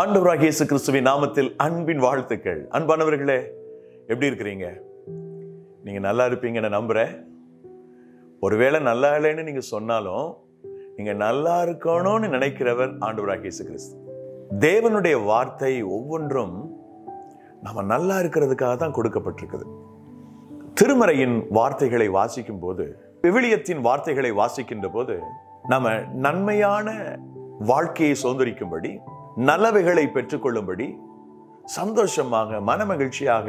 ஆண்டவராகிய இயேசு கிறிஸ்துவின் நாமத்தில் அன்பின் வாழ்த்துக்கள் அன்பானவர்களே எப்படி இருக்கிறீங்க நீங்க நல்லா இருப்பீங்கன்னு நம்புறேன் ஒருவேளை நல்லா இல்லைன்னு நீங்க சொன்னாலும் நீங்க நல்லா இருக்கணும்னு நினைக்கிறவர் ஆண்டவராகிய இயேசு கிறிஸ்து தேவனுடைய வார்த்தை ஒவ்வொன்றும் நம்ம நல்லா இருக்கிறதுக்காக தான் கொடுக்கப்பட்டிருக்குது திருமறையின் வார்த்தைகளை வாசிக்கும் போது விவிலியத்தின் வார்த்தைகளை வாசிக்கின்ற போது நம்ம நன்மையான வாழ்க்கையை சுதந்திரிக்கும்படி நல்லவைகளை பெற்றுக்கொள்ளும்படி சந்தோஷமாக மனமகிழ்ச்சியாக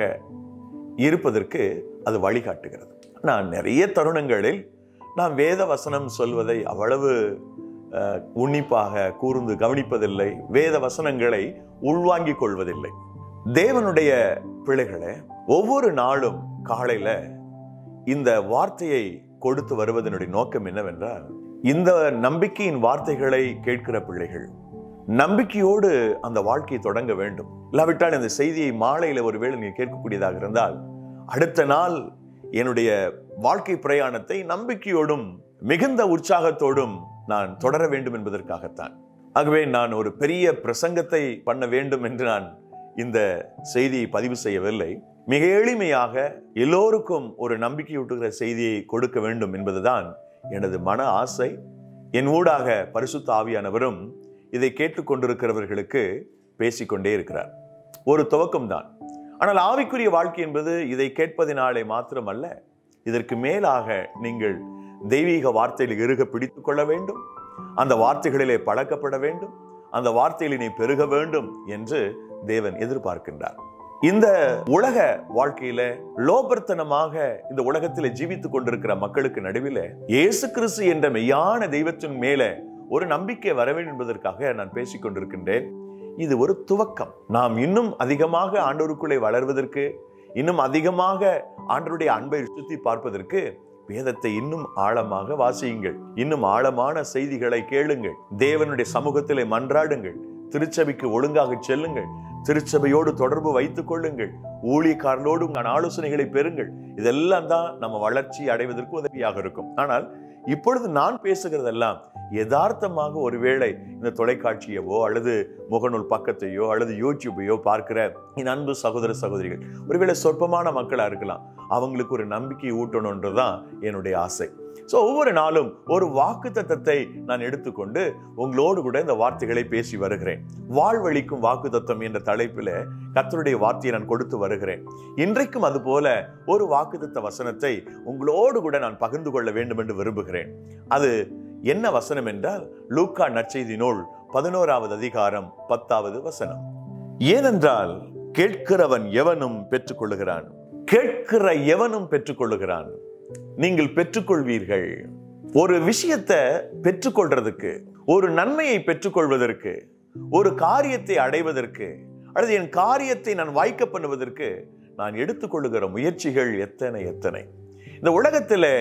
இருப்பதற்கு அது வழிகாட்டுகிறது நான் நிறைய தருணங்களில் நான் வேத வசனம் சொல்வதை அவ்வளவு அஹ், உன்னிப்பாக கூர்ந்து கவனிப்பதில்லை வேத வசனங்களை உள்வாங்கிக் கொள்வதில்லை தேவனுடைய பிள்ளைகளே ஒவ்வொரு நாளும் காலையில இந்த வார்த்தையை கொடுத்து வருவதனுடைய நோக்கம் என்னவென்றால் இந்த நம்பிக்கையின் வார்த்தைகளை கேட்கிற பிள்ளைகள் நம்பிக்கையோடு அந்த வாழ்க்கையை தொடங்க வேண்டும் இல்லாவிட்டால் இந்த செய்தியை மாலையில ஒருவேளை நீ கேட்கக்கூடியதாக இருந்தால் அடுத்த நாள் என்னுடைய வாழ்க்கை பிரயாணத்தை நம்பிக்கையோடும் மிகுந்த உற்சாகத்தோடும் நான் தொடர வேண்டும் என்பதற்காகத்தான் ஆகவே நான் ஒரு பெரிய பிரசங்கத்தை பண்ண வேண்டும் என்று நான் இந்த செய்தியை பதிவு செய்யவில்லை மிக எளிமையாக எல்லோருக்கும் ஒரு நம்பிக்கையூட்டுகிற செய்தியை கொடுக்க வேண்டும் என்பதுதான் எனது மன ஆசை என் ஊடாக பரிசுத்த ஆவியானவரும் இதை கேட்டுக்கொண்டிருக்கிறவர்களுக்கு பேசிக்கொண்டே இருக்கிறார் ஒரு துவக்கம்தான் ஆனால் ஆவிக்குரிய வாழ்க்கை என்பது இதை கேட்பதினாலே மாத்திரமல்ல இதற்கு மேலாக நீங்கள் தெய்வீக வார்த்தையில் இறுக பிடித்துக் கொள்ள வேண்டும் அந்த வார்த்தைகளிலே பழக்கப்பட வேண்டும் அந்த வார்த்தையில் நீ பெருக வேண்டும் என்று தேவன் எதிர்பார்க்கின்றார் இந்த உலக வாழ்க்கையில லோபர்த்தனமாக இந்த உலகத்தில் ஜீவித்துக் கொண்டிருக்கிற மக்களுக்கு நடுவில் இயேசு கிறிஸ்து என்ற மெய்யான தெய்வத்தின் மேல ஒரு நம்பிக்கை வர வேண்டும் என்பதற்காக நான் பேசிக் கொண்டிருக்கின்றேன் இது ஒரு துவக்கம் நாம் இன்னும் அதிகமாக ஆண்டவருக்குள்ளே வளர்வதற்கு இன்னும் அதிகமாக ஆண்டவருடைய அன்பை சுத்தி பார்ப்பதற்கு வேதத்தை இன்னும் ஆழமாக வாசியுங்கள் இன்னும் ஆழமான செய்திகளை கேளுங்கள் தேவனுடைய சமூகத்திலே மன்றாடுங்கள் திருச்சபைக்கு ஒழுங்காக செல்லுங்கள் திருச்சபையோடு தொடர்பு வைத்துக் கொள்ளுங்கள் ஊழியக்காரர்களோடு உங்கள் ஆலோசனைகளை பெறுங்கள் இதெல்லாம் தான் நம்ம வளர்ச்சி அடைவதற்கு உதவியாக இருக்கும் ஆனால் இப்பொழுது நான் பேசுகிறதெல்லாம் யதார்த்தமாக ஒருவேளை இந்த தொலைக்காட்சியவோ அல்லது முகநூல் பக்கத்தையோ அல்லது யூடியூபையோ பார்க்கிற என் அன்பு சகோதர சகோதரிகள் ஒருவேளை சொற்பமான மக்களா இருக்கலாம் அவங்களுக்கு ஒரு நம்பிக்கை ஊட்டணுன்றதுதான் என்னுடைய ஆசை ஸோ ஒவ்வொரு நாளும் ஒரு வாக்கு தத்தத்தை நான் எடுத்துக்கொண்டு உங்களோடு கூட இந்த வார்த்தைகளை பேசி வருகிறேன் வாழ்வழிக்கும் வாக்கு தத்தம் என்ற தலைப்பில் கர்த்தருடைய வார்த்தையை நான் கொடுத்து வருகிறேன் இன்றைக்கும் அதுபோல ஒரு வாக்குத்தத்த வசனத்தை உங்களோடு கூட நான் பகிர்ந்து கொள்ள வேண்டும் என்று விரும்புகிறேன் அது என்ன வசனம் என்றால் லூக்கா நற்செய்தி நூல் பதினோராவது அதிகாரம் பத்தாவது வசனம் ஏனென்றால் கேட்கிறவன் எவனும் பெற்றுக்கொள்ளுகிறான் கேட்கிற எவனும் பெற்றுக்கொள்ளுகிறான் நீங்கள் பெற்றுக்கொள்வீர்கள் ஒரு விஷயத்தை பெற்றுக்கொள்றதுக்கு ஒரு நன்மையை பெற்றுக்கொள்வதற்கு ஒரு காரியத்தை அடைவதற்கு அல்லது என் காரியத்தை நான் வாய்க்க பண்ணுவதற்கு நான் எடுத்துக்கொள்ளுகிற முயற்சிகள் எத்தனை எத்தனை இந்த உலகத்திலே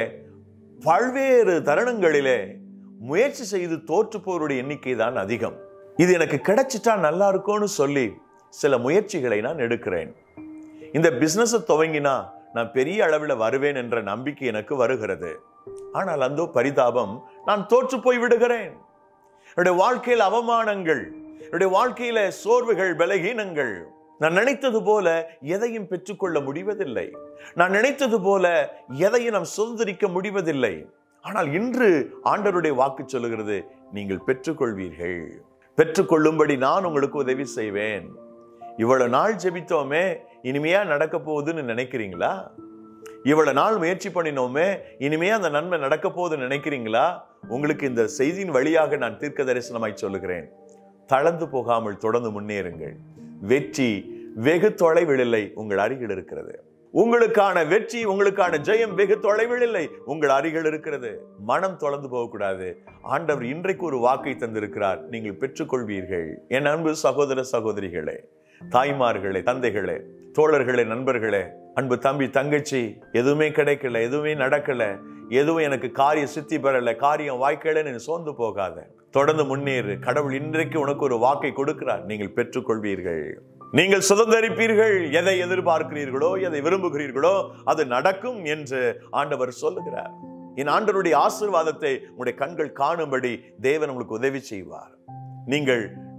பல்வேறு தருணங்களிலே முயற்சி செய்து தோற்று போருடைய எண்ணிக்கை தான் அதிகம் இது எனக்கு கிடைச்சிட்டா நல்லா இருக்கும்னு சொல்லி சில முயற்சிகளை நான் எடுக்கிறேன் இந்த பிசினஸ் துவங்கினா நான் பெரிய அளவில் வருவேன் என்ற நம்பிக்கை எனக்கு வருகிறது ஆனால் அந்த பரிதாபம் நான் தோற்று போய் விடுகிறேன் என்னுடைய வாழ்க்கையில் அவமானங்கள் என்னுடைய வாழ்க்கையில சோர்வுகள் பலகீனங்கள் நான் நினைத்தது போல எதையும் பெற்றுக்கொள்ள முடிவதில்லை நான் நினைத்தது போல எதையும் நாம் சுதந்திரிக்க முடிவதில்லை ஆனால் இன்று ஆண்டவருடைய வாக்கு சொல்லுகிறது நீங்கள் பெற்றுக்கொள்வீர்கள் பெற்றுக்கொள்ளும்படி நான் உங்களுக்கு உதவி செய்வேன் இவ்வளவு நாள் ஜெபித்தோமே இனிமையா நடக்க போகுதுன்னு நினைக்கிறீங்களா இவ்வளவு நாள் முயற்சி பண்ணினோமே இனிமையா அந்த நன்மை நடக்க போகுதுன்னு நினைக்கிறீங்களா உங்களுக்கு இந்த செய்தியின் வழியாக நான் தீர்க்க தரிசனமாய் சொல்லுகிறேன் தளர்ந்து போகாமல் தொடர்ந்து முன்னேறுங்கள் வெற்றி வெகு தொலைவில் இல்லை உங்கள் அருகில் இருக்கிறது உங்களுக்கான வெற்றி உங்களுக்கான ஜெயம் வெகு தொலைவில் இல்லை உங்கள் அருகில் இருக்கிறது மனம் தொலைந்து போகக்கூடாது ஆண்டவர் இன்றைக்கு ஒரு வாக்கை தந்திருக்கிறார் நீங்கள் பெற்றுக்கொள்வீர்கள் என் அன்பு சகோதர சகோதரிகளே தாய்மார்களே தந்தைகளே தோழர்களே நண்பர்களே அன்பு தம்பி தங்கச்சி எதுவுமே கிடைக்கல எதுவுமே நடக்கல எதுவும் எனக்கு காரியம் சித்தி பெறல காரியம் வாய்க்கலன்னு நீ சோர்ந்து போகாத தொடர்ந்து முன்னேறு கடவுள் இன்றைக்கு உனக்கு ஒரு வாக்கை கொடுக்கிறார் நீங்கள் பெற்றுக்கொள்வீர்கள் நீங்கள் சுதந்திரிப்பீர்கள் எதை எதிர்பார்க்கிறீர்களோ எதை விரும்புகிறீர்களோ அது நடக்கும் என்று ஆண்டவர் சொல்லுகிறார் என் ஆண்டவருடைய ஆசீர்வாதத்தை உங்களுடைய கண்கள் காணும்படி தேவன் உங்களுக்கு உதவி செய்வார் நீங்கள்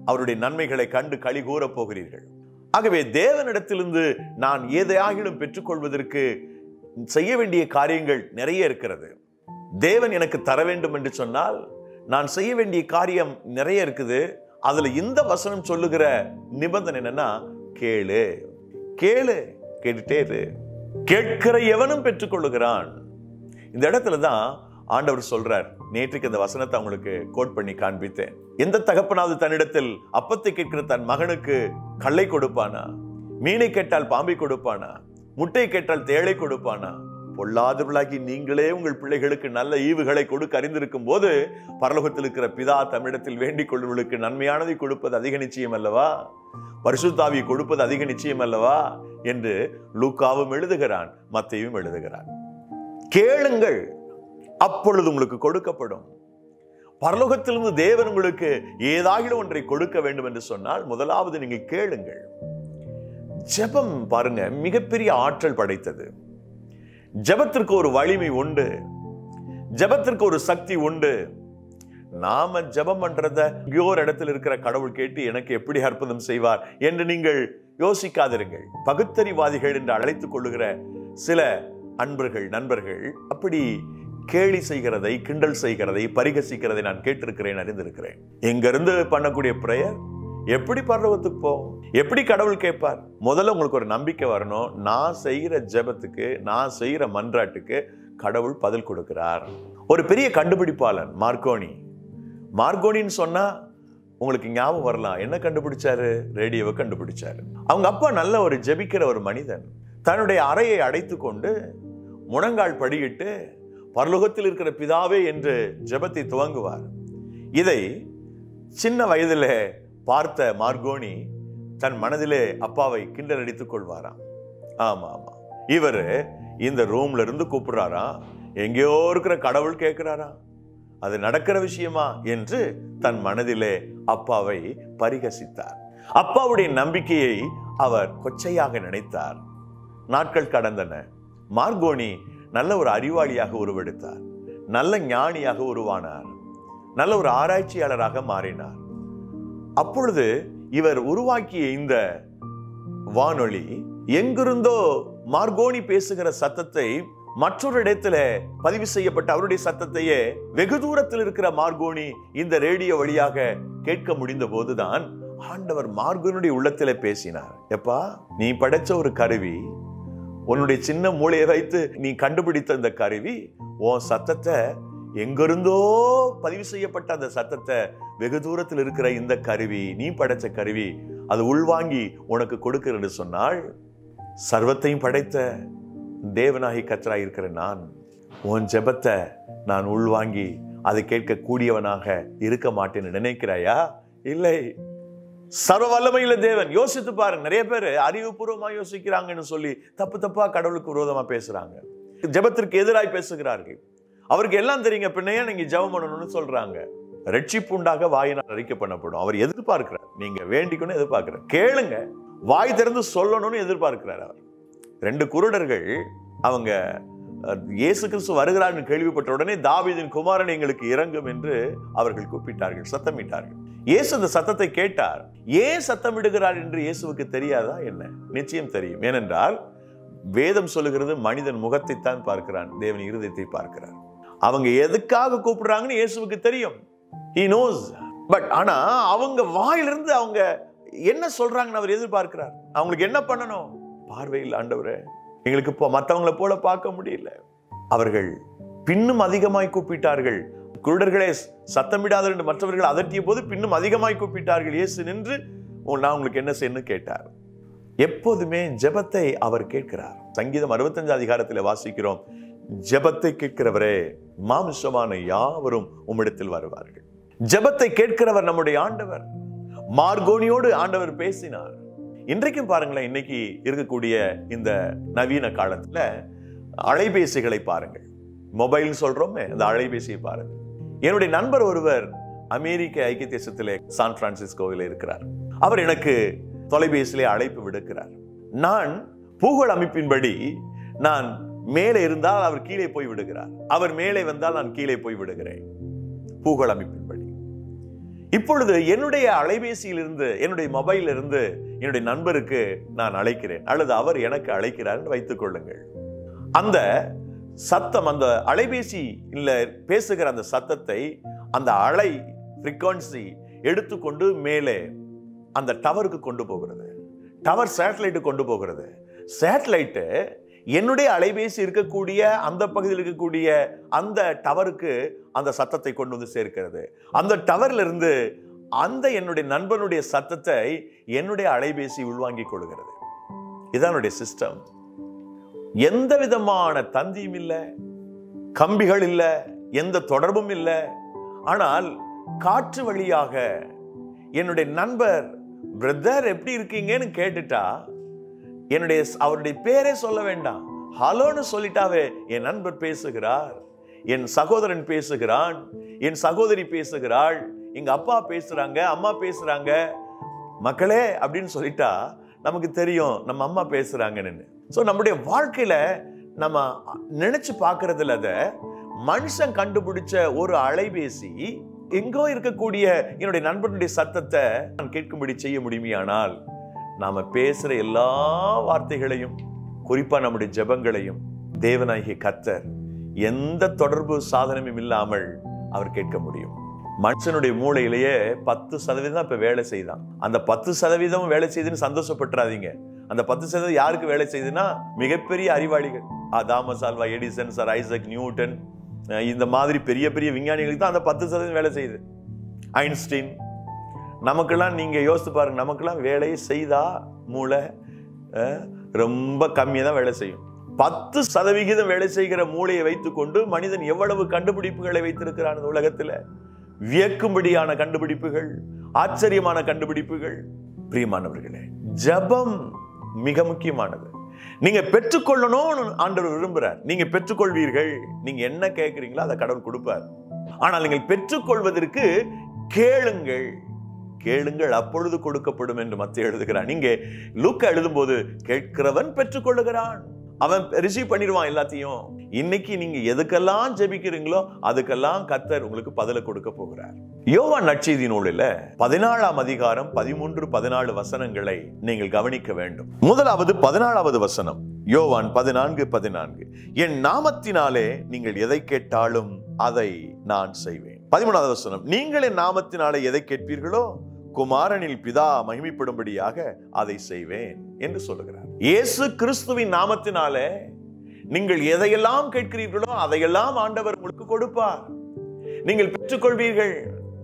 அவருடைய நன்மைகளை கண்டு களி கூறப் போகிறீர்கள் ஆகவே தேவனிடத்திலிருந்து நான் எதையாகிலும் பெற்றுக்கொள்வதற்கு செய்ய வேண்டிய காரியங்கள் நிறைய இருக்கிறது தேவன் எனக்கு தர வேண்டும் என்று சொன்னால் நான் செய்ய வேண்டிய காரியம் நிறைய இருக்குது அதுல இந்த வசனம் சொல்லுகிற நிபந்தனை என்னன்னா கேளு கேளு கேட்டுட்டே இரு கேட்கிற எவனும் பெற்றுக்கொள்ளுகிறான் இந்த இடத்துல தான் ஆண்டவர் சொல்றார் நேற்றுக்கு இந்த வசனத்தை அவங்களுக்கு கோட் பண்ணி காண்பித்தேன் எந்த தகப்பனாவது தன்னிடத்தில் அப்பத்தை கேட்கிற தன் மகனுக்கு கல்லை கொடுப்பானா மீனை கேட்டால் பாம்பை கொடுப்பானா முட்டை கேட்டால் தேளை கொடுப்பானா பொல்லாதவர்களாகி நீங்களே உங்கள் பிள்ளைகளுக்கு நல்ல ஈவுகளை கொடுக்க அறிந்திருக்கும் போது பரலோகத்தில் இருக்கிற பிதா தமிழத்தில் வேண்டிக் கொள்வர்களுக்கு நன்மையானதை கொடுப்பது அதிக நிச்சயம் அல்லவா பரிசுத்தாவி கொடுப்பது அதிக நிச்சயம் அல்லவா என்று லூக்காவும் எழுதுகிறான் மத்தையும் எழுதுகிறான் கேளுங்கள் அப்பொழுது உங்களுக்கு கொடுக்கப்படும் பரலோகத்திலிருந்து தேவன் உங்களுக்கு ஏதாகிலும் ஒன்றை கொடுக்க வேண்டும் என்று சொன்னால் முதலாவது நீங்கள் கேளுங்கள் ஜெபம் பாருங்க மிகப்பெரிய ஆற்றல் படைத்தது ஜெபத்திற்கு ஒரு வலிமை உண்டு ஜெபத்திற்கு ஒரு சக்தி உண்டு நாம ஜெபம் பண்றத எங்கேயோ ஒரு இடத்துல இருக்கிற கடவுள் கேட்டு எனக்கு எப்படி அற்புதம் செய்வார் என்று நீங்கள் யோசிக்காதிருங்கள் பகுத்தறிவாதிகள் என்று அழைத்துக் கொள்ளுகிற சில அன்பர்கள் நண்பர்கள் அப்படி கேலி செய்கிறதை கிண்டல் செய்கிறதை பரிகசிக்கிறதை நான் கேட்டிருக்கிறேன் அறிந்திருக்கிறேன் எங்கிருந்து பண்ணக்கூடிய பிரேயர் எப்படி பரலோகத்துக்கு போகும் எப்படி கடவுள் கேட்பார் முதல்ல உங்களுக்கு ஒரு நம்பிக்கை வரணும் நான் செய்கிற ஜெபத்துக்கு நான் செய்கிற மன்றாட்டுக்கு கடவுள் பதில் கொடுக்கிறார் ஒரு பெரிய கண்டுபிடிப்பாளன் மார்க்கோனி மார்க்கோனின்னு சொன்னா உங்களுக்கு ஞாபகம் வரலாம் என்ன கண்டுபிடிச்சாரு ரேடியோவை கண்டுபிடிச்சாரு அவங்க அப்பா நல்ல ஒரு ஜெபிக்கிற ஒரு மனிதன் தன்னுடைய அறையை அடைத்து கொண்டு முழங்கால் படியிட்டு பரலோகத்தில் இருக்கிற பிதாவே என்று ஜெபத்தை துவங்குவார் இதை சின்ன வயதிலே பார்த்த மார்கோனி தன் மனதிலே அப்பாவை கிண்டல் அடித்துக் கொள்வாராம் ஆமா ஆமா இவர் இந்த ரூம்ல இருந்து கூப்பிடுறாராம் எங்கேயோ இருக்கிற கடவுள் கேட்கிறாராம் அது நடக்கிற விஷயமா என்று தன் மனதிலே அப்பாவை பரிகசித்தார் அப்பாவுடைய நம்பிக்கையை அவர் கொச்சையாக நினைத்தார் நாட்கள் கடந்தன மார்கோனி நல்ல ஒரு அறிவாளியாக உருவெடுத்தார் நல்ல ஞானியாக உருவானார் நல்ல ஒரு ஆராய்ச்சியாளராக மாறினார் அப்பொழுது இவர் உருவாக்கிய இந்த வானொலி எங்கிருந்தோ மார்கோனி பேசுகிற சத்தத்தை மற்றொரு இடத்துல பதிவு செய்யப்பட்ட அவருடைய சத்தத்தையே வெகு தூரத்தில் இருக்கிற மார்கோனி இந்த ரேடியோ வழியாக கேட்க முடிந்த போதுதான் ஆண்டவர் மார்கோனுடைய உள்ளத்திலே பேசினார் எப்பா நீ படைச்ச ஒரு கருவி உன்னுடைய சின்ன மூளையை வைத்து நீ கண்டுபிடித்த இந்த கருவி உன் சத்தத்தை எங்கிருந்தோ பதிவு செய்யப்பட்ட அந்த சத்தத்தை வெகு தூரத்தில் இருக்கிற இந்த கருவி நீ படைச்ச கருவி அது உள்வாங்கி உனக்கு கொடுக்கிறது சொன்னால் சர்வத்தையும் படைத்த தேவனாகி கத்தராய் இருக்கிற நான் உன் ஜெபத்தை நான் உள்வாங்கி அதை கேட்க கூடியவனாக இருக்க மாட்டேன்னு நினைக்கிறாயா இல்லை சர்வ வல்லமையில தேவன் யோசித்து பாருங்க நிறைய பேர் அறிவுபூர்வமா யோசிக்கிறாங்கன்னு சொல்லி தப்பு தப்பா கடவுளுக்கு விரோதமா பேசுறாங்க ஜெபத்திற்கு எதிராய் பேசுகிறார்கள் அவருக்கு எல்லாம் தெரியுங்க பின்னையே நீங்க ஜெபம் பண்ணணும்னு சொல்றாங்க ரட்சிப்பு உண்டாக வாயினால் அறிக்கை பண்ணப்படும் அவர் எதிர்பார்க்கிறார் நீங்க வேண்டிக்கணும் எதிர்பார்க்கிறார் கேளுங்க வாய் திறந்து சொல்லணும்னு எதிர்பார்க்கிறார் அவர் ரெண்டு குருடர்கள் அவங்க அஹ், இயேசு கிறிஸ்து வருகிறார்னு கேள்விப்பட்ட உடனே தாவீதின் குமாரன் எங்களுக்கு இறங்கும் என்று அவர்கள் கூப்பிட்டார்கள் சத்தமிட்டார்கள் இயேசு அந்த சத்தத்தை கேட்டார் ஏன் சத்தமிடுகிறார் என்று இயேசுவுக்கு தெரியாதா என்ன நிச்சயம் தெரியும் ஏனென்றால் வேதம் சொல்லுகிறது மனிதன் முகத்தை தான் பார்க்கிறான் தேவன் இருதயத்தை பார்க்கிறார் அவங்க எதுக்காக கூப்பிடுறாங்கன்னு இயேசுவுக்கு தெரியும் he knows பட் ஆனா அவங்க வாயிலிருந்து அவங்க என்ன சொல்றாங்கன்னு அவர் எதிர்பார்க்கிறார் அவங்களுக்கு என்ன பண்ணணும் பார்வையில் ஆண்டவரே எங்களுக்கு இப்போ மற்றவங்களை போல பார்க்க முடியல அவர்கள் பின்னும் அதிகமாய் கூப்பிட்டார்கள் குருடர்களே சத்தமிடாதர் என்று மற்றவர்கள் அதட்டிய போது பின்னும் அதிகமாய் கூப்பிட்டார்கள் இயேசு நின்று "ஓ, நான் உங்களுக்கு என்ன செய்யணும் கேட்டார் எப்போதுமே ஜெபத்தை அவர் கேட்கிறார் சங்கீதம் அறுபத்தஞ்சு அதிகாரத்தில் வாசிக்கிறோம் ஜெபத்தை கேட்கிறவரே மாமிசமான யாவரும் உம்மிடத்தில் வருவார்கள் ஜெபத்தை கேட்கிறவர் நம்முடைய ஆண்டவர் மார்கோனியோடு ஆண்டவர் பேசினார் இன்றைக்கும் பாருங்களேன் இன்னைக்கு இருக்கக்கூடிய இந்த நவீன காலத்துல அலைபேசிகளை பாருங்கள் மொபைல் சொல்றோமே அந்த அலைபேசியை பாருங்க என்னுடைய நண்பர் ஒருவர் அமெரிக்க ஐக்கிய தேசத்திலே சான் பிரான்சிஸ்கோவில் இருக்கிறார் அவர் எனக்கு தொலைபேசியிலே அழைப்பு விடுக்கிறார் நான் பூகோள் அமைப்பின்படி நான் மேலே இருந்தால் அவர் கீழே போய் விடுகிறார் அவர் மேலே வந்தால் நான் கீழே போய் விடுகிறேன் பூகோள் அமைப்பின்படி இப்பொழுது என்னுடைய அலைபேசியிலிருந்து என்னுடைய மொபைல் இருந்து என்னுடைய நண்பருக்கு நான் அழைக்கிறேன் அல்லது அவர் எனக்கு அழைக்கிறார் என்று வைத்துக் கொள்ளுங்கள் அந்த சத்தம் அந்த அலைபேசி இல்ல பேசுகிற அந்த சத்தத்தை அந்த அலை ஃப்ரீக்வன்சி எடுத்துக்கொண்டு மேலே அந்த டவருக்கு கொண்டு போகிறது டவர் சேட்டலைட்டு கொண்டு போகிறது சேட்டலைட்டு என்னுடைய அலைபேசி இருக்கக்கூடிய அந்த பகுதியில் இருக்கக்கூடிய அந்த டவருக்கு அந்த சத்தத்தை கொண்டு வந்து சேர்க்கிறது அந்த டவர்ல இருந்து அந்த என்னுடைய நண்பனுடைய சத்தத்தை என்னுடைய அலைபேசி உள்வாங்கிக் கொள்கிறது இதான் என்னுடைய சிஸ்டம் எந்த விதமான தந்தியும் இல்லை கம்பிகள் இல்லை எந்த தொடர்பும் இல்லை ஆனால் காற்று வழியாக என்னுடைய நண்பர் பிரதர் எப்படி இருக்கீங்கன்னு கேட்டுட்டா என்னுடைய அவருடைய பேரே சொல்ல வேண்டாம் ஹலோன்னு சொல்லிட்டாவே என் நண்பர் பேசுகிறார் என் சகோதரன் பேசுகிறான் என் சகோதரி பேசுகிறாள் எங்க அப்பா பேசுறாங்க அம்மா பேசுறாங்க மக்களே அப்படின்னு சொல்லிட்டா நமக்கு தெரியும் நம்ம அம்மா பேசுறாங்கன்னு ஸோ நம்முடைய வாழ்க்கையில நம்ம நினைச்சு பார்க்கறதுல அதை மனுஷன் கண்டுபிடிச்ச ஒரு அலைபேசி எங்கோ இருக்கக்கூடிய என்னுடைய நண்பனுடைய சத்தத்தை நான் கேட்கும்படி செய்ய முடியுமையானால் நாம பேசுற எல்லா வார்த்தைகளையும் குறிப்பா நம்முடைய ஜெபங்களையும் தேவனாகிய கத்தர் எந்த தொடர்பு சாதனமும் இல்லாமல் அவர் கேட்க முடியும் மனுஷனுடைய மூளையிலேயே பத்து சதவீதம் தான் இப்ப வேலை செய்தான் அந்த பத்து சதவீதம் வேலை செய்துன்னு சந்தோஷப்பட்டுறாதீங்க அந்த பத்து சதவீதம் யாருக்கு வேலை செய்யுதுன்னா மிகப்பெரிய அறிவாளிகள் Thomas Alva Edison sir Isaac Newton uh இந்த மாதிரி பெரிய பெரிய விஞ்ஞானிகளுக்கு தான் அந்த பத்து சதவீதம் வேலை செய்யுது ஐன்ஸ்டீன் நமக்கெல்லாம் நீங்க யோசித்து பாருங்க நமக்கெல்லாம் வேலையை செய்தா மூளை அஹ், ரொம்ப கம்மியாக தான் வேலை செய்யும் பத்து சதவிகிதம் வேலை செய்கிற மூளையை வைத்துக்கொண்டு மனிதன் எவ்வளவு கண்டுபிடிப்புகளை வைத்திருக்கிறான் இந்த உலகத்துல வியக்கும்படியான கண்டுபிடிப்புகள் ஆச்சரியமான கண்டுபிடிப்புகள் பிரியமானவர்களே ஜெபம் மிக முக்கியமானது நீங்க பெற்றுக்கொள்ளணும்னு ஆண்டவர் விரும்புறார் நீங்க பெற்றுக்கொள்வீர்கள் நீங்க என்ன கேட்கிறீங்களோ அதை கடவுள் கொடுப்பார் ஆனால் நீங்கள் பெற்றுக்கொள்வதற்கு கேளுங்கள் கேளுங்கள் அப்பொழுது கொடுக்கப்படும் என்று மத்திய எழுதுகிறான் நீங்க லூக்கா எழுதும்போது கேட்கிறவன் பெற்றுக்கொள்ளுகிறான் அவன் ரிசீவ் பண்ணிடுவான் எல்லாத்தையும் இன்னைக்கு நீங்க எதுக்கெல்லாம் ஜெபிக்கிறீங்களோ அதுக்கெல்லாம் கத்தர் உங்களுக்கு பதில கொடுக்க போகிறார் யோவான் நற்செய்தி நூலில் பதினாலாம் அதிகாரம் பதிமூன்று பதினாலு வசனங்களை நீங்கள் கவனிக்க வேண்டும் முதலாவது பதினாலாவது வசனம் யோவான் பதினான்கு பதினான்கு என் நாமத்தினாலே நீங்கள் எதை கேட்டாலும் அதை நான் செய்வேன் பதிமூணாவது வசனம் நீங்கள் என் நாமத்தினாலே எதை கேட்பீர்களோ குமாரனில் பிதா மகிமைப்படும்படியாக அதை செய்வேன் என்று சொல்லுகிறார் இயேசு கிறிஸ்துவின் நாமத்தினாலே நீங்கள் எதையெல்லாம் கேட்கிறீர்களோ அதையெல்லாம் ஆண்டவர் உங்களுக்கு கொடுப்பார் நீங்கள் பெற்றுக்கொள்வீர்கள்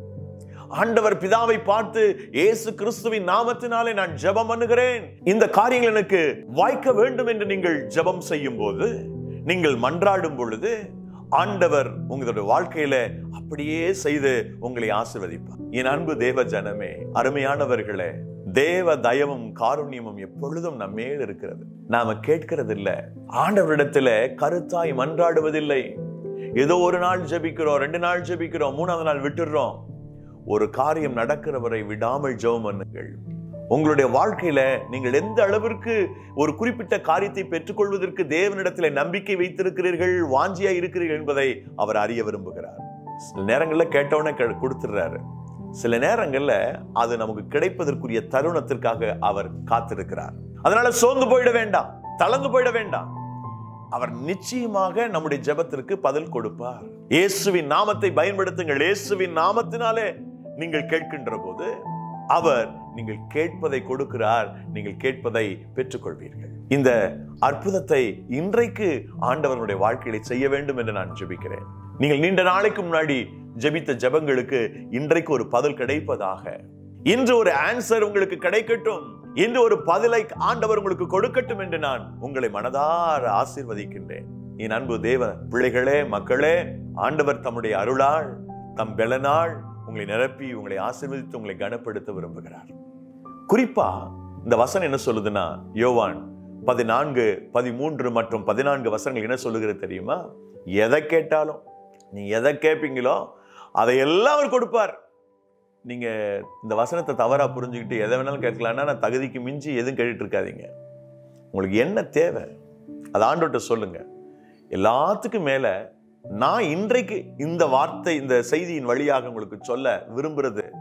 ஆண்டவர் பிதாவை பார்த்து இயேசு கிறிஸ்துவின் நாமத்தினாலே நான் ஜெபம் பண்ணுகிறேன் இந்த காரியங்கள் எனக்கு வாய்க்க வேண்டும் என்று நீங்கள் ஜெபம் செய்யும் போது நீங்கள் மன்றாடும் பொழுது ஆண்டவர் உங்களுடைய வாழ்க்கையில அப்படியே செய்து உங்களை ஆசிர்வதிப்பார் என் அன்பு தேவ ஜனமே அருமையானவர்களே தேவ தயவும் காருண்யமும் எப்பொழுதும் நம்மேல் இருக்கிறது நாம கேட்கிறது இல்ல ஆண்டவரிடத்துல கருத்தாய் மன்றாடுவதில்லை ஏதோ ஒரு நாள் ஜெபிக்கிறோம் ரெண்டு நாள் ஜெபிக்கிறோம் மூணாவது நாள் விட்டுடுறோம் ஒரு காரியம் நடக்கிறவரை விடாமல் ஜெபம் பண்ணுங்கள் உங்களுடைய வாழ்க்கையில நீங்கள் எந்த அளவிற்கு ஒரு குறிப்பிட்ட காரியத்தை பெற்றுக்கொள்வதற்கு தேவனிடத்தில் நம்பிக்கை வைத்திருக்கிறீர்கள் வாஞ்சியா இருக்கிறீர்கள் என்பதை அவர் அறிய விரும்புகிறார் சில நேரங்கள்ல கேட்டவனே கெ- கொடுத்துடுறாரு சில நேரங்கள்ல அது நமக்கு கிடைப்பதற்குரிய தருணத்திற்காக அவர் காத்திருக்கிறார் அதனால சோர்ந்து போயிட வேண்டாம் தளர்ந்து போயிட வேண்டாம் அவர் நிச்சயமாக நம்முடைய ஜெபத்திற்கு பதில் கொடுப்பார் இயேசுவின் நாமத்தை பயன்படுத்துங்கள் இயேசுவின் நாமத்தினாலே நீங்கள் கேட்கின்ற போது அவர் நீங்கள் கேட்பதை கொடுக்கிறார் நீங்கள் கேட்பதை பெற்றுக்கொள்வீர்கள் இந்த அற்புதத்தை இன்றைக்கு ஆண்டவனுடைய வாழ்க்கையில செய்ய வேண்டும் என்று நான் ஜெபிக்கிறேன் நீங்கள் நீண்ட நாளைக்கு முன்னாடி ஜெபித்த ஜெபங்களுக்கு இன்றைக்கு ஒரு பதில் கிடைப்பதாக இன்று ஒரு ஆன்சர் உங்களுக்கு கிடைக்கட்டும் இன்று ஒரு பதிலை ஆண்டவர் உங்களுக்கு கொடுக்கட்டும் என்று நான் உங்களை மனதார ஆசீர்வதிக்கின்றேன் என் அன்பு தேவ பிள்ளைகளே மக்களே ஆண்டவர் தம்முடைய அருளால் தம் பெலனால் உங்களை நிரப்பி உங்களை ஆசீர்வதித்து உங்களை கனப்படுத்த விரும்புகிறார் குறிப்பா இந்த வசனம் என்ன சொல்லுதுன்னா யோவான் பதினான்கு பதிமூன்று மற்றும் பதினான்கு வசனங்கள் என்ன சொல்லுகிறது தெரியுமா எதை கேட்டாலும் நீ எதை கேட்பீங்களோ அதையெல்லாம் அவர் கொடுப்பார் நீங்க இந்த வசனத்தை தவறா புரிஞ்சுக்கிட்டு எதை வேணாலும் கேட்கலாம்னா நான் தகுதிக்கு மிஞ்சி எதுவும் கேட்டுட்டு இருக்காதீங்க உங்களுக்கு என்ன தேவை அது ஆண்டோட்ட சொல்லுங்க எல்லாத்துக்கும் மேல நான் இன்றைக்கு இந்த வார்த்தை இந்த செய்தியின் வழியாக உங்களுக்கு சொல்ல விரும்புறது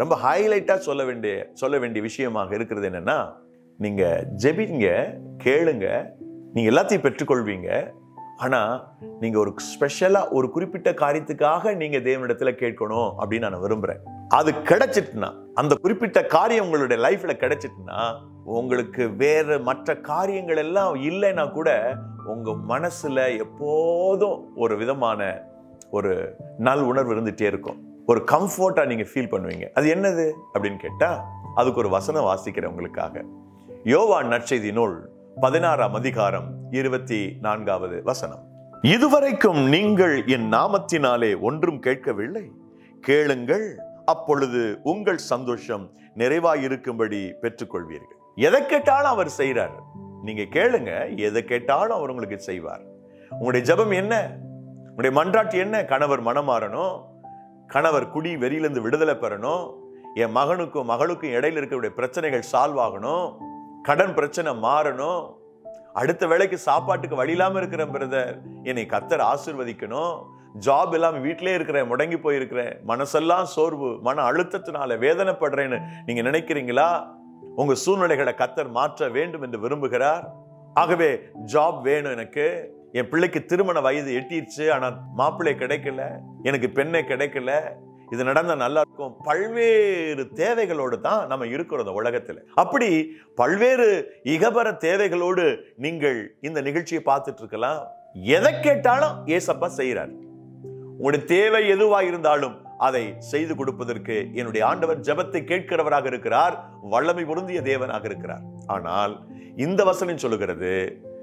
ரொம்ப ஹைலைட்டா சொல்ல வேண்டிய சொல்ல வேண்டிய விஷயமாக இருக்கிறது என்னன்னா நீங்க ஜெபிங்க கேளுங்க நீங்க எல்லாத்தையும் பெற்றுக்கொள்வீங்க ஆனா நீங்க ஒரு ஸ்பெஷலா ஒரு குறிப்பிட்ட காரியத்துக்காக நீங்க தேவனிடத்துல கேட்கணும் அப்படின்னு நான் விரும்புறேன் அது கிடைச்சிட்டுனா அந்த குறிப்பிட்ட காரியம் உங்களுடைய லைஃப்ல கிடைச்சிட்டுனா உங்களுக்கு வேற மற்ற காரியங்கள் எல்லாம் இல்லைன்னா கூட உங்க மனசுல எப்போதும் ஒரு விதமான ஒரு நல் உணர்வு இருந்துட்டே இருக்கும் ஒரு கம்ஃபர்ட்டா நீங்க ஃபீல் பண்ணுவீங்க அது என்னது அப்படின்னு கேட்டா அதுக்கு ஒரு வசனம் வாசிக்கிறேன் உங்களுக்காக யோவான் நற்செய்தி நூல் பதினாறாம் அதிகாரம் இருபத்தி நான்காவது வசனம் இதுவரைக்கும் நீங்கள் என் நாமத்தினாலே ஒன்றும் கேட்கவில்லை கேளுங்கள் அப்பொழுது உங்கள் சந்தோஷம் நிறைவாயிருக்கும்படி பெற்றுக்கொள்வீர்கள் எதை கேட்டாலும் அவர் செய்றார் நீங்க கேளுங்க எதை கேட்டாலும் அவர் உங்களுக்கு செய்வார் உங்களுடைய ஜெபம் என்ன உங்களுடைய மன்றாட்டு என்ன கணவர் மனம் மாறணும் கணவர் குடி வெறியிலிருந்து விடுதலை பெறணும் என் மகனுக்கும் மகளுக்கும் இடையில இருக்கக்கூடிய பிரச்சனைகள் சால்வ் ஆகணும் கடன் பிரச்சனை மாறணும் அடுத்த வேளைக்கு சாப்பாட்டுக்கு வழி இல்லாம இருக்கிற பிரதர் என்னை கத்தர் ஆசிர்வதிக்கணும் ஜாப் இல்லாம வீட்டிலே இருக்கிறேன் முடங்கி போயிருக்கிறேன் மனசெல்லாம் சோர்வு மன அழுத்தத்தினால வேதனைப்படுறேன்னு நீங்க நினைக்கிறீங்களா உங்க சூழ்நிலைகளை கத்தர் மாற்ற வேண்டும் என்று விரும்புகிறார் ஆகவே ஜாப் வேணும் எனக்கு என் பிள்ளைக்கு திருமண வயது எட்டிருச்சு ஆனா மாப்பிள்ளை கிடைக்கல எனக்கு பெண்ணே கிடைக்கல இது நடந்தா நல்லா இருக்கும் பல்வேறு தேவைகளோடு தான் நம்ம இருக்கிறோம் இந்த உலகத்துல அப்படி பல்வேறு இகபர தேவைகளோடு நீங்கள் இந்த நிகழ்ச்சியை பார்த்துட்டு இருக்கலாம் எதை கேட்டாலும் ஏசப்பா செய்யறார் உங்களுடைய தேவை எதுவா இருந்தாலும் அதை செய்து கொடுப்பதற்கு என்னுடைய ஆண்டவர் ஜெபத்தை கேட்கிறவராக இருக்கிறார் வல்லமை பொருந்திய தேவனாக இருக்கிறார் ஆனால் இந்த வசனம் சொல்லுகிறது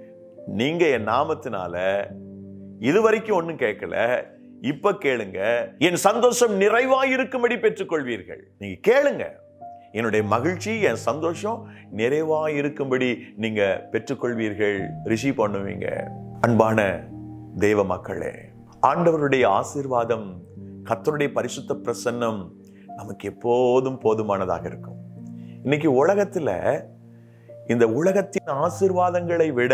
நீங்க என் நாமத்தினால இதுவரைக்கும் ஒண்ணும் கேட்கல இப்ப கேளுங்க என் சந்தோஷம் நிறைவாயிருக்கும்படி பெற்றுக்கொள்வீர்கள் நீங்க கேளுங்க என்னுடைய மகிழ்ச்சி என் சந்தோஷம் நிறைவாயிருக்கும்படி நீங்க பெற்றுக்கொள்வீர்கள் ரிஷி பண்ணுவீங்க அன்பான தெய்வ மக்களே ஆண்டவருடைய ஆசீர்வாதம் கர்த்தருடைய பரிசுத்த பிரசன்னம் நமக்கு எப்போதும் போதுமானதாக இருக்கும் இன்னைக்கு உலகத்துல இந்த உலகத்தின் ஆசீர்வாதங்களை விட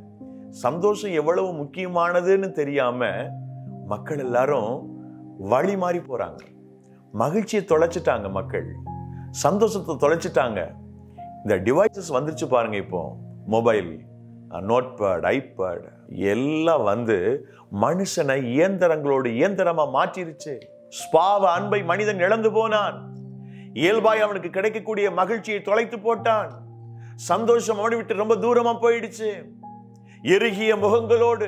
சந்தோஷம் எவ்வளவு முக்கியமானதுன்னு தெரியாம மக்கள் எல்லாரும் வழி மாறி போறாங்க மகிழ்ச்சியை தொலைச்சிட்டாங்க மக்கள் சந்தோஷத்தை தொலைச்சிட்டாங்க இந்த டிவைசஸ் வந்துருச்சு பாருங்க இப்போ மொபைல் நோட் பேட் ஐபேட் எல்லாம் வந்து மனுஷனை இயந்திரங்களோடு இயந்திரமா மாற்றிருச்சு ஸ்பாவ அன்பை மனிதன் இழந்து போனான் இயல்பாய் அவனுக்கு கிடைக்கக்கூடிய மகிழ்ச்சியை தொலைத்து போட்டான் சந்தோஷம் அவனை விட்டு ரொம்ப தூரமா போயிடுச்சு எருகிய முகங்களோடு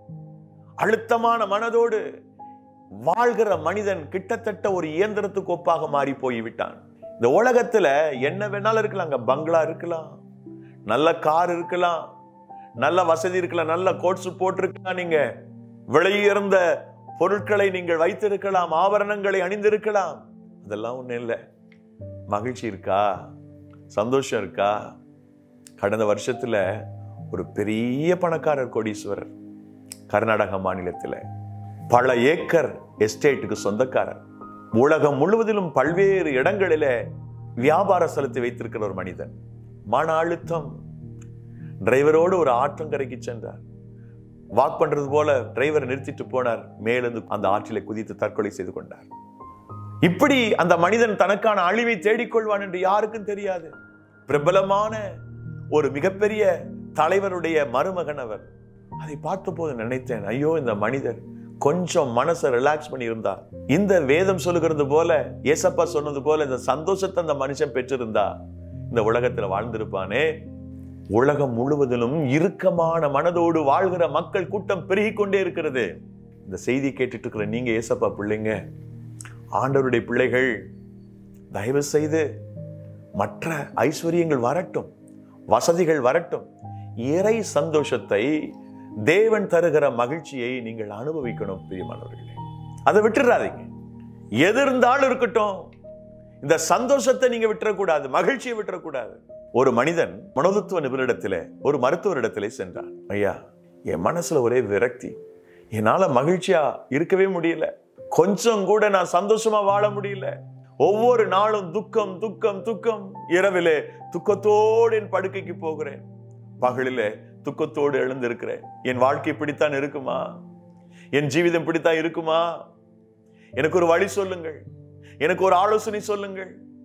அழுத்தமான மனதோடு வாழ்கிற மனிதன் கிட்டத்தட்ட ஒரு இயந்திரத்துக்கு ஒப்பாக மாறி போய்விட்டான் இந்த உலகத்துல என்ன வேணாலும் இருக்கலாங்க பங்களா இருக்கலாம் நல்ல கார் இருக்கலாம் நல்ல வசதி இருக்கலாம் நல்ல கோட்ஸ் போட்டிருக்கலாம் நீங்க விலையுயர்ந்த பொருட்களை நீங்கள் வைத்திருக்கலாம் ஆபரணங்களை அணிந்திருக்கலாம் அதெல்லாம் ஒண்ணும் இல்லை மகிழ்ச்சி இருக்கா சந்தோஷம் இருக்கா கடந்த வருஷத்துல ஒரு பெரிய பணக்காரர் கோடீஸ்வரர் கர்நாடக மாநிலத்தில் பல ஏக்கர் எஸ்டேட்டுக்கு சொந்தக்காரர் உலகம் முழுவதிலும் பல்வேறு இடங்களிலே வியாபார செலுத்தி வைத்திருக்கிற ஒரு மனிதன் மன அழுத்தம் டிரைவரோடு ஒரு ஆற்றங்கரைக்கு சென்றார் வாக் பண்றது போல டிரைவர் நிறுத்திட்டு போனார் மேலிருந்து அந்த ஆற்றிலே குதித்து தற்கொலை செய்து கொண்டார் இப்படி அந்த மனிதன் தனக்கான அழிவை தேடிக்கொள்வான் என்று யாருக்கும் தெரியாது பிரபலமான ஒரு மிகப்பெரிய தலைவருடைய மருமகன் அவர் அதை பார்த்தபோது நினைத்தேன் ஐயோ இந்த மனிதர் கொஞ்சம் மனசை ரிலாக்ஸ் பண்ணி இருந்தா இந்த வேதம் சொல்லுகிறது போல ஏசப்பா சொன்னது போல இந்த சந்தோஷத்தை அந்த மனுஷன் பெற்றிருந்தா இந்த உலகத்துல வாழ்ந்திருப்பானே உலகம் முழுவதிலும் இறுக்கமான மனதோடு வாழ்கிற மக்கள் கூட்டம் பெருகிக் கொண்டே இருக்கிறது இந்த செய்தி கேட்டுட்டு இருக்கிற நீங்க ஏசப்பா பிள்ளைங்க ஆண்டவருடைய பிள்ளைகள் தயவு செய்து மற்ற ஐஸ்வர்யங்கள் வரட்டும் வசதிகள் வரட்டும் இறை சந்தோஷத்தை தேவன் தருகிற மகிழ்ச்சியை நீங்கள் அனுபவிக்கணும் பிரியமானவர்களே அதை விட்டுறாதீங்க எது இருந்தாலும் இருக்கட்டும் இந்த சந்தோஷத்தை நீங்க விட்டுறக்கூடாது மகிழ்ச்சியை விட்டுறக்கூடாது ஒரு மனிதன் மனோதத்துவ நிபுணரிடத்திலே ஒரு மருத்துவரிடத்திலே சென்றான் ஐயா என் மனசுல ஒரே விரக்தி என்னால மகிழ்ச்சியா இருக்கவே முடியல கொஞ்சம் கூட நான் சந்தோஷமா வாழ முடியல ஒவ்வொரு நாளும் துக்கம் துக்கம் துக்கம் இரவிலே துக்கத்தோடு என் படுக்கைக்கு போகிறேன் பகலிலே துக்கத்தோடு எழுந்திருக்கிறேன் என் வாழ்க்கை இப்படித்தான் இருக்குமா என் ஜீவிதம் இப்படித்தான் இருக்குமா எனக்கு ஒரு வழி சொல்லுங்கள் எனக்கு ஒரு ஆலோசனை சொல்லுங்கள்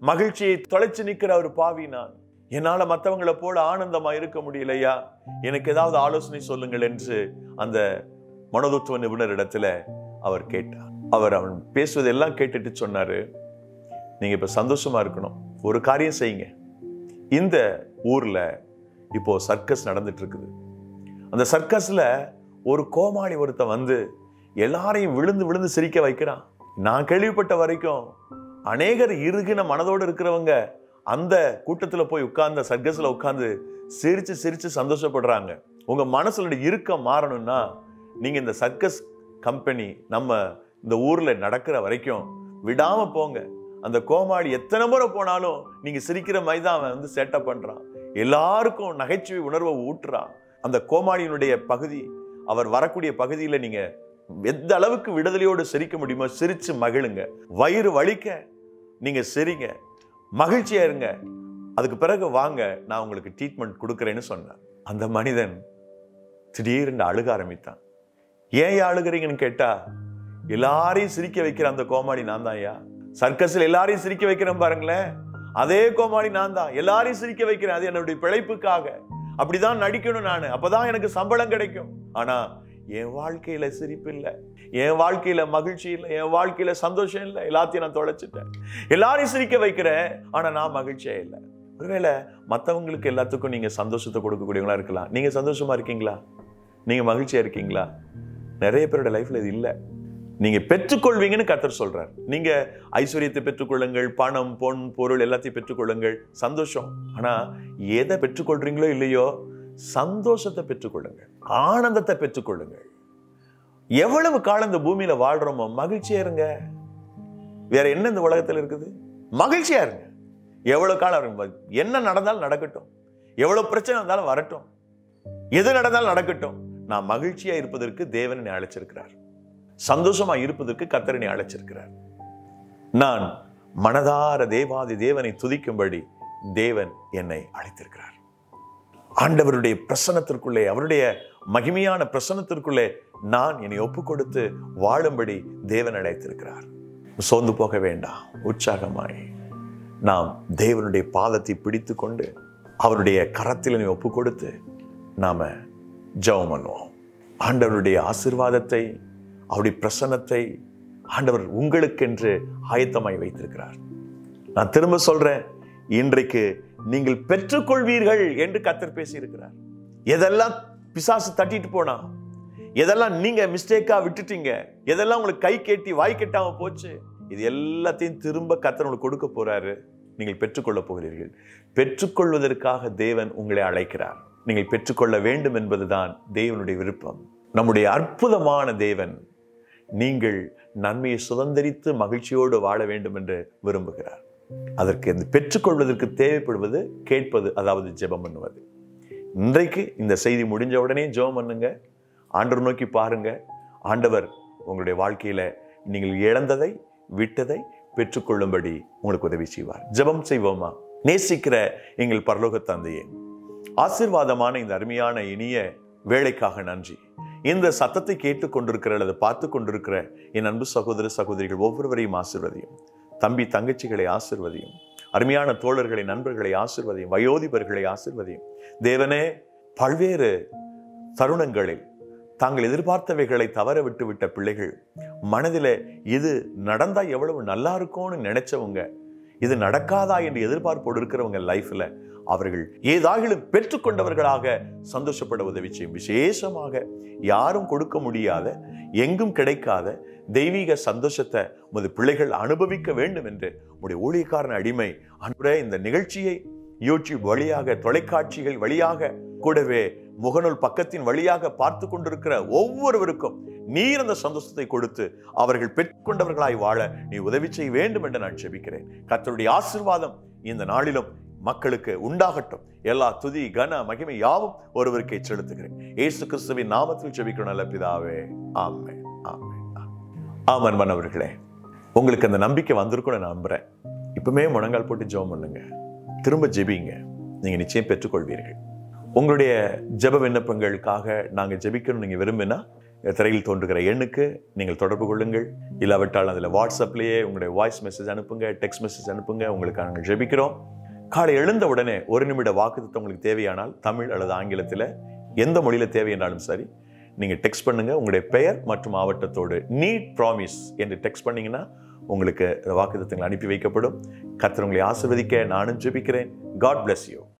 மகிழ்ச்சியை தொலைச்சு நிக்கிற ஒரு பாவி நான் என்னால மத்தவங்களை போல ஆனந்தமா இருக்க முடியலையா எனக்கு ஏதாவது ஆலோசனை சொல்லுங்கள் என்று அந்த மனோதத்துவ நிபுணர் இடத்துல அவர் கேட்டார் அவர் அவன் பேசுவதெல்லாம் கேட்டுட்டு சொன்னாரு நீங்க இப்ப சந்தோஷமா இருக்கணும் ஒரு காரியம் செய்யுங்க இந்த ஊர்ல இப்போ சர்க்கஸ் நடந்துட்டு இருக்குது அந்த சர்க்கஸ்ல ஒரு கோமாளி ஒருத்தன் வந்து எல்லாரையும் விழுந்து விழுந்து சிரிக்க வைக்கிறான் நான் கேள்விப்பட்ட வரைக்கும் அநேகர் இறுகின மனதோடு இருக்கிறவங்க அந்த கூட்டத்துல போய் உட்கார்ந்த சர்க்கஸ்ல உட்கார்ந்து சிரிச்சு சிரிச்சு சந்தோஷப்படுறாங்க உங்க மனசுல இருக்கம் மாறணும்னா நீங்க இந்த சர்க்கஸ் கம்பெனி நம்ம இந்த ஊர்ல நடக்கிற வரைக்கும் விடாம போங்க அந்த கோமாளி எத்தனை முறை போனாலும் நீங்க சிரிக்கிற மாதிரி தான் அவன் வந்து சேட்டை பண்றான் எல்லாருக்கும் நகைச்சுவை உணர்வை ஊட்டுறான் அந்த கோமாளியினுடைய பகுதி அவர் வரக்கூடிய பகுதியில நீங்க எந்த அளவுக்கு விடுதலையோடு சிரிக்க முடியுமோ சிரிச்சு மகிழுங்க வயிறு வலிக்க நீங்க சிரிங்க மகிழ்ச்சியா இருங்க அதுக்கு பிறகு வாங்க நான் உங்களுக்கு ட்ரீட்மெண்ட் கொடுக்குறேன்னு சொன்னேன் அந்த மனிதன் திடீர்னு அழுக ஆரம்பித்தான் ஏன் ஏன் அழுகிறீங்கன்னு கேட்டா எல்லாரையும் சிரிக்க வைக்கிற அந்த கோமாளி நான் தான் ஐயா சர்க்கஸ்ல எல்லாரையும் சிரிக்க வைக்கிறேன் பாருங்களேன் அதே கோமாளி நான் தான் எல்லாரையும் சிரிக்க வைக்கிறேன் அது என்னுடைய பிழைப்புக்காக அப்படிதான் நடிக்கணும் நான் அப்பதான் எனக்கு சம்பளம் கிடைக்கும் ஆனா என் வாழ்க்கையில சிரிப்பு இல்லை என் வாழ்க்கையில மகிழ்ச்சி இல்லை என் வாழ்க்கையில சந்தோஷம் இல்லை எல்லாத்தையும் நான் தொலைச்சிட்டேன் எல்லாரையும் சிரிக்க வைக்கிறேன் ஆனா நான் மகிழ்ச்சியா இல்லை ஒருவேளை மற்றவங்களுக்கு எல்லாத்துக்கும் நீங்க சந்தோஷத்தை கொடுக்கக்கூடியவங்களா இருக்கலாம் நீங்க சந்தோஷமா இருக்கீங்களா நீங்க மகிழ்ச்சியா இருக்கீங்களா நிறைய பேரோட லைஃப்ல இது இல்லை நீங்க பெற்றுக்கொள்வீங்கன்னு கத்தர் சொல்றார் நீங்க ஐஸ்வர்யத்தை பெற்றுக்கொள்ளுங்கள் பணம் பொன் பொருள் எல்லாத்தையும் பெற்றுக்கொள்ளுங்கள் சந்தோஷம் ஆனா எதை பெற்றுக்கொள்றீங்களோ இல்லையோ சந்தோஷத்தை பெற்றுக்கொள்ளுங்கள் ஆனந்தத்தை பெற்றுக்கொள்ளுங்கள் எவ்வளவு காலம் இந்த பூமியில வாழ்றோமோ மகிழ்ச்சியா இருங்க வேற என்ன இந்த உலகத்துல இருக்குது மகிழ்ச்சியா இருங்க எவ்வளவு காலம் இருங்க என்ன நடந்தாலும் நடக்கட்டும் எவ்வளவு பிரச்சனை இருந்தாலும் வரட்டும் எது நடந்தாலும் நடக்கட்டும் நான் மகிழ்ச்சியா இருப்பதற்கு தேவன் என்னை அழைச்சிருக்கிறார் சந்தோஷமா இருப்பதற்கு கத்தரனை அழைச்சிருக்கிறார் நான் மனதார தேவாதி தேவனை துதிக்கும்படி தேவன் என்னை அழைத்திருக்கிறார் ஆண்டவருடைய பிரசனத்திற்குள்ளே அவருடைய மகிமையான பிரசனத்திற்குள்ளே நான் என்னை ஒப்பு கொடுத்து வாழும்படி தேவன் அழைத்திருக்கிறார் சோர்ந்து போக வேண்டாம் உற்சாகமாய் நாம் தேவனுடைய பாதத்தை பிடித்து கொண்டு அவருடைய கரத்தில் என்னை ஒப்பு கொடுத்து நாம ஜெபம் பண்ணுவோம் ஆண்டவருடைய ஆசிர்வாதத்தை அவருடைய பிரசன்னத்தை ஆண்டவர் உங்களுக்கென்று ஆயத்தமாய் வைத்திருக்கிறார் நான் திரும்ப சொல்றேன் இன்றைக்கு நீங்கள் பெற்றுக்கொள்வீர்கள் என்று கத்தர் பேசியிருக்கிறார் எதெல்லாம் பிசாசு தட்டிட்டு போனா எதெல்லாம் நீங்க மிஸ்டேக்கா விட்டுட்டீங்க எதெல்லாம் உங்களுக்கு கை கேட்டி வாய் கெட்டாம போச்சு இது எல்லாத்தையும் திரும்ப கத்தர் உங்களுக்கு கொடுக்க போறாரு நீங்கள் பெற்றுக்கொள்ள போகிறீர்கள் பெற்றுக்கொள்வதற்காக தேவன் உங்களை அழைக்கிறார் நீங்கள் பெற்றுக்கொள்ள வேண்டும் என்பதுதான் தேவனுடைய விருப்பம் நம்முடைய அற்புதமான தேவன் நீங்கள் நன்மையை சுதந்திரித்து மகிழ்ச்சியோடு வாழ வேண்டும் என்று விரும்புகிறார் அதற்கு இந்த பெற்றுக்கொள்வதற்கு தேவைப்படுவது கேட்பது அதாவது ஜெபம் பண்ணுவது இன்றைக்கு இந்த செய்தி முடிஞ்ச உடனே ஜெபம் பண்ணுங்க ஆண்டவர் நோக்கி பாருங்க ஆண்டவர் உங்களுடைய வாழ்க்கையில நீங்கள் இழந்ததை விட்டதை பெற்றுக்கொள்ளும்படி உங்களுக்கு உதவி செய்வார் ஜெபம் செய்வோமா நேசிக்கிற எங்கள் பரலோக தந்தையே ஆசீர்வாதமான இந்த அருமையான இனிய வேலைக்காக நன்றி இந்த சத்தத்தை கேட்டு கொண்டிருக்கிற அல்லது பார்த்து கொண்டிருக்கிற என் அன்பு சகோதர சகோதரிகள் ஒவ்வொருவரையும் ஆசிர்வதியும் தம்பி தங்கச்சிகளை ஆசிர்வதியும் அருமையான தோழர்களை நண்பர்களை ஆசிர்வதியும் வயோதிபர்களை ஆசிர்வதியும் தேவனே பல்வேறு தருணங்களில் தாங்கள் எதிர்பார்த்தவைகளை தவற விட்டு விட்ட பிள்ளைகள் மனதில் இது நடந்தா எவ்வளவு நல்லா இருக்கும்னு நினைச்சவங்க இது நடக்காதா என்று எதிர்பார்ப்போடு இருக்கிறவங்க லைஃப்ல அவர்கள் ஏதாகிலும் பெற்றுக்கொண்டவர்களாக சந்தோஷப்பட உதவி செய்யும் விசேஷமாக யாரும் கொடுக்க முடியாத எங்கும் கிடைக்காத தெய்வீக சந்தோஷத்தை உமது பிள்ளைகள் அனுபவிக்க வேண்டும் என்று உடைய ஊழியக்காரன் அடிமை அன்புடைய இந்த நிகழ்ச்சியை யூடியூப் வழியாக தொலைக்காட்சிகள் வழியாக கூடவே முகநூல் பக்கத்தின் வழியாக பார்த்து கொண்டிருக்கிற ஒவ்வொருவருக்கும் நீர் அந்த சந்தோஷத்தை கொடுத்து அவர்கள் பெற்றுக்கொண்டவர்களாய் வாழ நீ உதவி செய்ய வேண்டும் என்று நான் ஜெபிக்கிறேன் கர்த்தருடைய ஆசீர்வாதம் இந்த நாளிலும் மக்களுக்கு உண்டாகட்டும் எல்லா துதி கன மகிமை யாவும் ஒருவருக்கே செலுத்துகிறேன் இயேசு கிறிஸ்துவின் நாமத்தில் ஜெபிக்கிறோம் நல்ல பிதாவே ஆமென் ஆமென் ஆமன் மன்னவர்களே உங்களுக்கு அந்த நம்பிக்கை வந்திருக்கும்னு நான் நம்புறேன் இப்பவுமே முழங்கால் போட்டு ஜெபம் பண்ணுங்க திரும்ப ஜெபிங்க நீங்க நிச்சயம் பெற்றுக்கொள்வீர்கள் உங்களுடைய ஜெப விண்ணப்பங்களுக்காக நாங்க ஜெபிக்கணும் நீங்க விரும்பினா திரையில் தோன்றுகிற எண்ணுக்கு நீங்கள் தொடர்பு கொள்ளுங்கள் இல்லாவிட்டால் அதில் வாட்ஸ்அப்லேயே உங்களுடைய வாய்ஸ் மெசேஜ் அனுப்புங்க டெக்ஸ்ட் மெசேஜ் அனுப்புங்க உங்களுக்கு நாங்கள் ஜெபிக்கிறோம் காலை எழுந்த உடனே ஒரு நிமிட வாக்குத்தத்தம் உங்களுக்கு தேவையானால் தமிழ் அல்லது ஆங்கிலத்தில் எந்த மொழியில் தேவை என்றாலும் சரி நீங்கள் டெக்ஸ்ட் பண்ணுங்க உங்களுடைய பெயர் மற்றும் மாவட்டத்தோடு நீட் ப்ராமிஸ் என்று டெக்ஸ்ட் பண்ணீங்கன்னா உங்களுக்கு வாக்குத்தத்தங்கள் அனுப்பி வைக்கப்படும் கர்த்தர் உங்களை ஆசிர்வதிக்க நானும் ஜெபிக்கிறேன் காட் bless யூ